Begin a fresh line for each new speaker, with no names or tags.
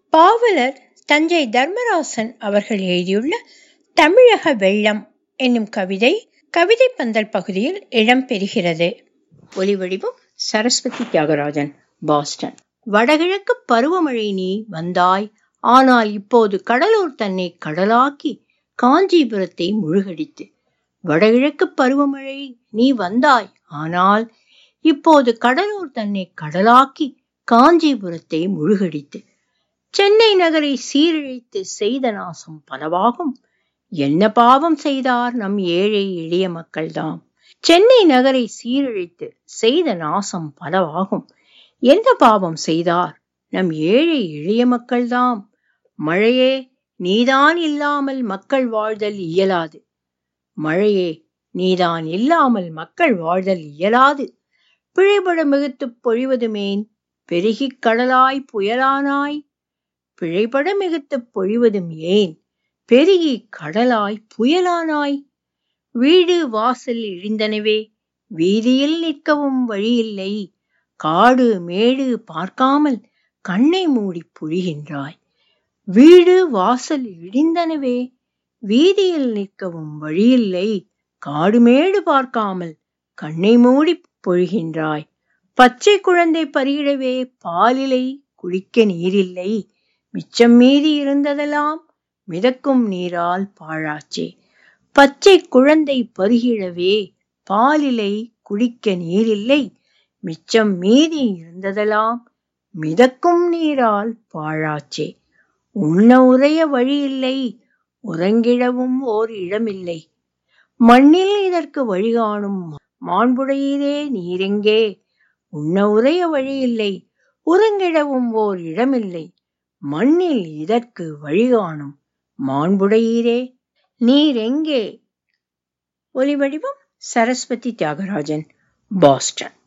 பாவலர் தஞ்சை தர்மராசன் அவர்கள் எழுதியுள்ள தமிழக வெள்ளம் என்னும் கவிதை கவிதை பந்தல் பகுதியில் இடம்பெறுகிறது ஒலிவடிவம் சரஸ்வதி தியாகராஜன் பாஸ்டன் வடகிழக்கு பருவமழை நீ வந்தாய் ஆனால் இப்போது கடலூர் தன்னை கடலாக்கி காஞ்சிபுரத்தை முழுகடித்து வடகிழக்கு பருவமழை நீ வந்தாய் ஆனால் இப்போது கடலூர் தன்னை கடலாக்கி காஞ்சிபுரத்தை முழுகடித்து சென்னை நகரை சீரழித்து செய்த நாசம் பலவாகும் என்ன பாவம் செய்தார் நம் ஏழை எளிய மக்கள்தாம் சென்னை நகரை சீரழித்து செய்த நாசம் பலவாகும் என்ன பாவம் செய்தார் நம் ஏழை எளிய மக்கள்தாம் மழையே நீதான் இல்லாமல் மக்கள் வாழ்தல் இயலாது மழையே நீதான் இல்லாமல் மக்கள் வாழ்தல் இயலாது பிழைபட மிகுத்துப் பொழிவதுமேன் பெருகிக் கடலாய் புயலானாய் பிழைபட மிகுத்துப் பொழிவதும் ஏன் பெருகி கடலாய் புயலானாய் வீடு வாசல் இழிந்தனவே வீதியில் நிற்கவும் வழியில்லை காடு மேடு பார்க்காமல் கண்ணை மூடி புழிகின்றாய் வீடு வாசல் இடிந்தனவே வீதியில் நிற்கவும் வழியில்லை காடுமேடு பார்க்காமல் கண்ணை மூடி பொழிகின்றாய் பச்சை குழந்தை பருகிடவே பாலிலை குடிக்க நீரில்லை மிச்சம் மீதி இருந்ததெல்லாம் மிதக்கும் நீரால் பாழாச்சே பச்சை குழந்தை பருகிடவே பாலிலை குடிக்க நீரில்லை மிச்சம் மீதி இருந்ததெல்லாம் மிதக்கும் நீரால் பாழாச்சே உண்ண உறைய வழி இல்லை உறங்கிடவும் ஓர் இடமில்லை மண்ணில் இதற்கு வழிகாணும் மாண்புடையீரே நீரெங்கே உண்ண உறைய வழி இல்லை உறங்கிடவும் ஓர் இடமில்லை மண்ணில் இதற்கு வழிகாணும் மாண்புடையீரே நீரெங்கே ஒலிவடிவம் சரஸ்வதி தியாகராஜன் பாஸ்டன்